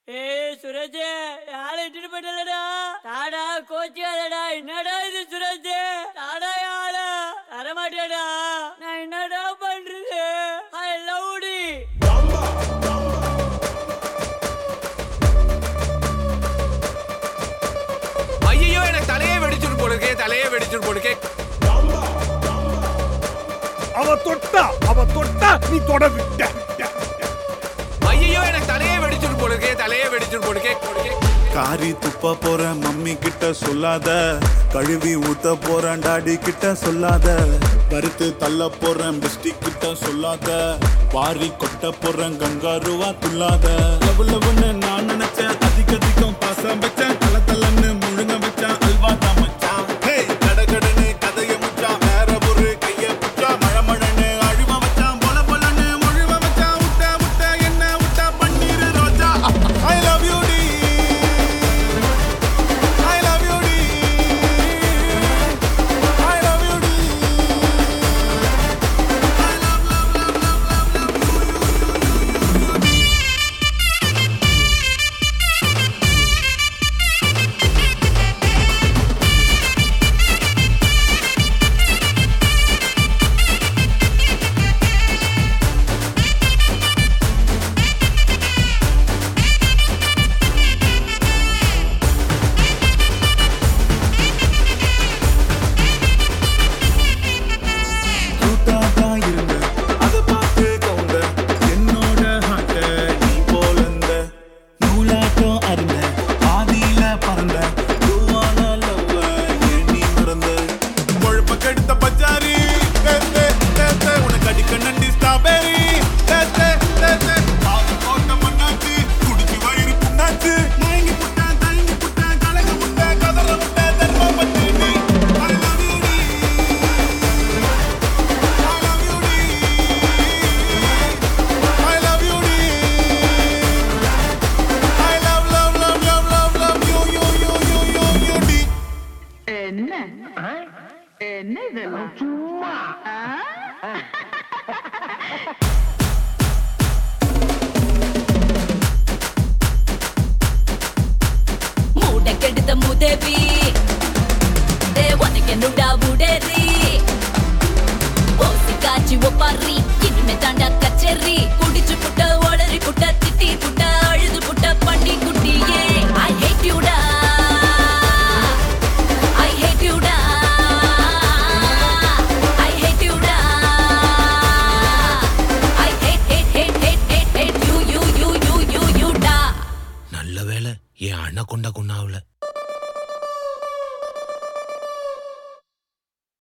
ஏய் சுரஜ் யாரை இட்டுட்டு போயிட்டலடா தாடா கோச்சியாதடா என்னடா இது சுரஜ் தாடா யார தரமாட்டேடா நான் என்னடா பண்றது ஐ லவ் டி ஐயோ எனக்கு தலையே வெடிச்சுட்டு போடுக்கே தலையே வெடிச்சுட்டு போடுக்கே அவ தொட்டா அவ தொட்டா நீ தொட விட்ட ஐயோ எனக்கு தலையே வெடிச்சுட்டு போடுக்கே தலையே வெடிச்சுட்டு போடுக்கே போடுக்கே காரி துப்ப போற மம்மி கிட்ட சொல்லாத கழுவி ஊத்த போறேன் டாடி கிட்ட சொல்லாத வறுத்து தள்ள போறேன் பிஸ்டி கிட்ட சொல்லாத வாரி கொட்ட போறேன் கங்காருவா துள்ளாத லவ் லவ்னு நான் நினைச்சேன் அதிக அதிகம் பாசம் வச்சேன் தல தலன்னு முழுங்க வச்சேன் அல்வா தான் மச்சான் ஹேய் கட கடன்னு கதைய முச்சான் வேற ஒரு கைய புச்சா மழை மழைன்னு அழுவ வச்சான் பொல பொலன்னு முழுவ வச்சான் முட்டை முட்டை என்ன முட்டை பன்னீர் ரோஜா ஐ லவ் யூ டி I love you, D. I love you, D. I love, love, love, love, love, love you, you, you, you, you, D. கூட்டாதான் இருந்த அதை பார்த்து கவுந்த என்னோட ஹாட்ட நீ போலந்த நூலாட்டம் அருந்த ஆதியில பறந்த தூவான லவ்வ ஏன் நீ மறந்த கொழுப்ப கெடுத்த பச்சாரி தேத்தே தேத்தே உனக்கு அடிக்க நண்டி ஸ்ட்ராபெரி தேத்தே தேத்தே ஆக கோட்ட மண்ணாச்சு குடிச்சு வயிறு புண்ணாச்சு மயங்கி புட்டேன் தயங்கி புட்டேன் கலங்க புட்டேன் கதற புட்டேன் தர்ம பட்டு நீ I love you, நீ I love you, D. I love you, D. I love, love, love, love, love, love you, you, you, you, you, you, D. என்ன என்ன இதெல்லாம் சும்மா மூட கெடுத்த முதவி ஏ உனக்கு என்னடா உடறி ஓசி காய்ச்சி ஒப்பாரி இனிமே தாண்டா கச்சேரி குடிச்சு புட்ட ஒடறி புட்ட திட்டி புட்ட அழுது புட்ட பண்ணி குட்டியே ஐ ஹேட் யூடா ஐ ஹேட் யூடா ஐ ஹேட் யூடா I hate hate hate hate hate hate you you you you you you டா நல்ல வேலை என் அண்ணன் கொண்ட குண்ணாவில்